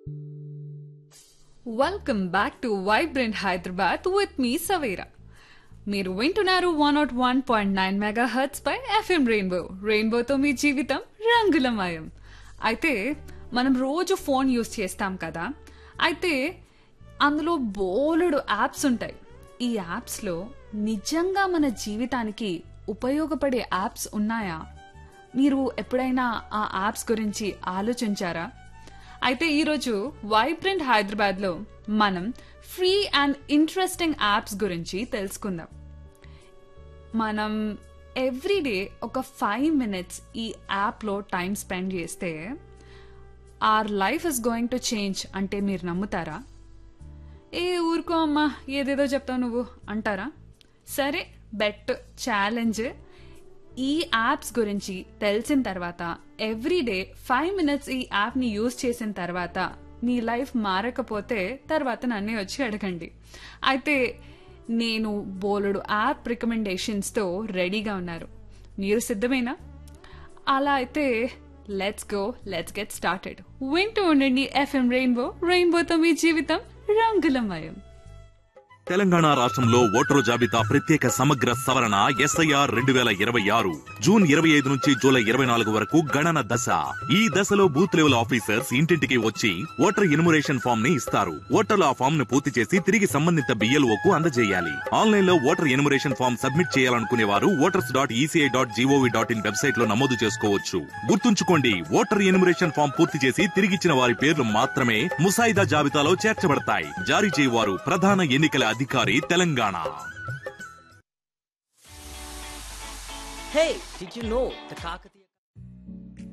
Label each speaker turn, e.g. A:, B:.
A: Welcome back to vibrant Hyderabad with me Savera మీరు వింటున్నారు one not one point nine megahertz పై FM Rainbow రెయిన్బోతో మీ జీవితం రంగులమయం అయితే మనం రోజు ఫోన్ యూస్ చేస్తాం కదా అయితే అందులో బోలెడు యాప్స్ ఉంటాయి ఈ యాప్స్లో నిజంగా మన జీవితానికి ఉపయోగపడే యాప్స్ ఉన్నాయా మీరు ఎప్పుడైనా ఆ యాప్స్ గురించి ఆలోచించారా అయితే ఈరోజు వైబ్రెంట్ హైదరాబాద్లో మనం ఫ్రీ అండ్ ఇంట్రెస్టింగ్ యాప్స్ గురించి తెలుసుకుందాం మనం ఎవ్రీడే ఒక ఫైవ్ మినిట్స్ ఈ యాప్లో టైం స్పెండ్ చేస్తే our life is going to change అంటే మీరు నమ్ముతారా ఏ ఊరుకో అమ్మా ఏదేదో చెప్తావు నువ్వు అంటారా సరే బెట్ ఛాలెంజ్ ఈ యాప్స్ గురించి తెలిసిన తర్వాత ఎవ్రీడే ఫైవ్ మినిట్స్ ఈ యాప్ని యూజ్ చేసిన తర్వాత మీ లైఫ్ మారకపోతే తర్వాత నన్నే వచ్చి అడగండి అయితే నేను బోలెడు యాప్ రికమెండేషన్స్తో రెడీగా ఉన్నారు మీరు సిద్ధమేనా అలా అయితే let's go let's get started వింటూ ఉండండి ఎఫ్ఎం రెయిన్బో రెయిన్బోతో మీ జీవితం రంగులమయం
B: తెలంగాణ రాష్ట్రంలో ఓటరు జాబితా ప్రత్యేక సమగ్ర సవరణ ఎస్ఐఆర్ రెండు వేల ఇరవై ఆరు జూన్ ఇరవై ఐదు నుంచి జూలై ఇరవై నాలుగు వరకు గణన దశ ఈ దశలో బూత్ లెవెల్ ఆఫీసర్స్ ఇంటింటికి వచ్చి ఓటర్ ఇన్మురేషన్ ఫామ్ ని ఇస్తారు ఓటర్లు ఆ ఫామ్ ను పూర్తి చేసి తిరిగి సంబంధిత బిఎల్ఓ కు అందజేయాలి ఆన్లైన్ లో ఓటర్ ఇన్మురేషన్ ఫామ్ సబ్మిట్ చేయాలనుకునే వారు voters dot ECI dot G O V dot in website లో నమోదు చేసుకోవచ్చు గుర్తుంచుకోండి ఓటర్ ఇన్మురేషన్ ఫామ్ పూర్తి చేసి తిరిగిచ్చిన వారి పేర్లు మాత్రమే ముసాయిదా జాబితాలో చేర్చబడతాయి జారీ చేయవారు ప్రధాన ఎన్నికల అధికారి Telangana
C: Hey, did you know the Kakatiya?